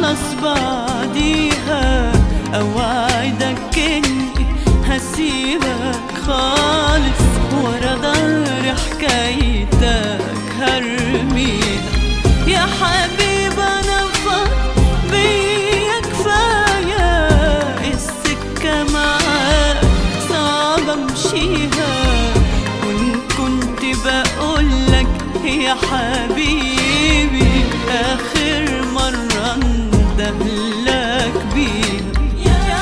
خلاص بعديها اوعدك اني هسيبك خالص ورا ظهر حكايتك هرميها يا حبيبي انا فاض بيا كفايه السكه معاك صعب امشيها وان كنت بقولك يا حبيبي اخر مره اندهلك بيها يا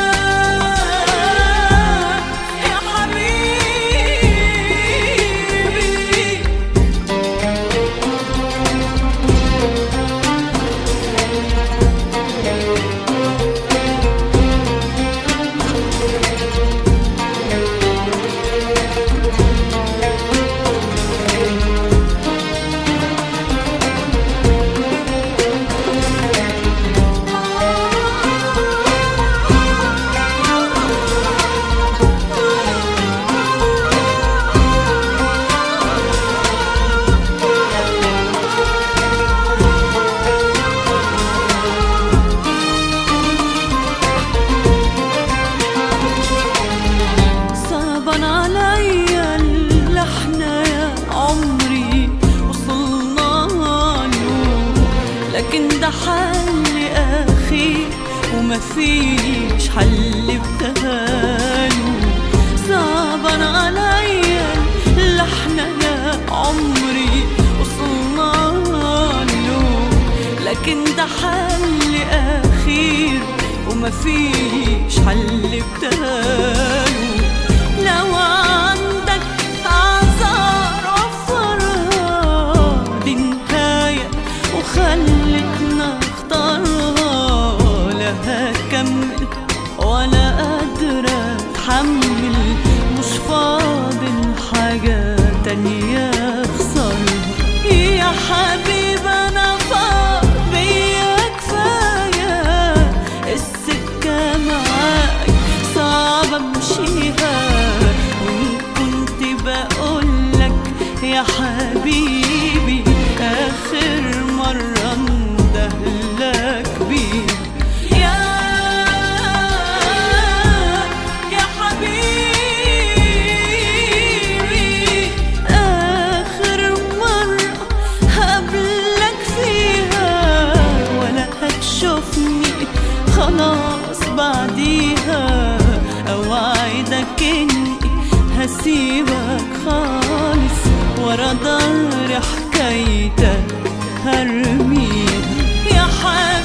يا حبيبي صعبان عليا اللي احنا يا عمري وصلنا له لكن ده حل اخير وما فيش حل بداله صعبان عليا اللي احنا يا عمري وصلنا له لكن ده حل اخير وما فيش حل بداله لو عندك اعذار وفرها دي نهاية وخلتنا اختارها لا هكمل ولا قادرة اتحمل مش فاضل حاجة تانية اخسرها يا حبيبي انا فاض بيا كفاية السكة معاك صعب امشيها وان كنت بقولك يا حبيبي اخر مرة اندهلك بيها يا يا حبيبي آخر مرة هقابلك فيها ولا هتشوفني خلاص بعديها أوعدك إني هسيبك خالص ورا ظهر حكايتك هرميها يا حبيبي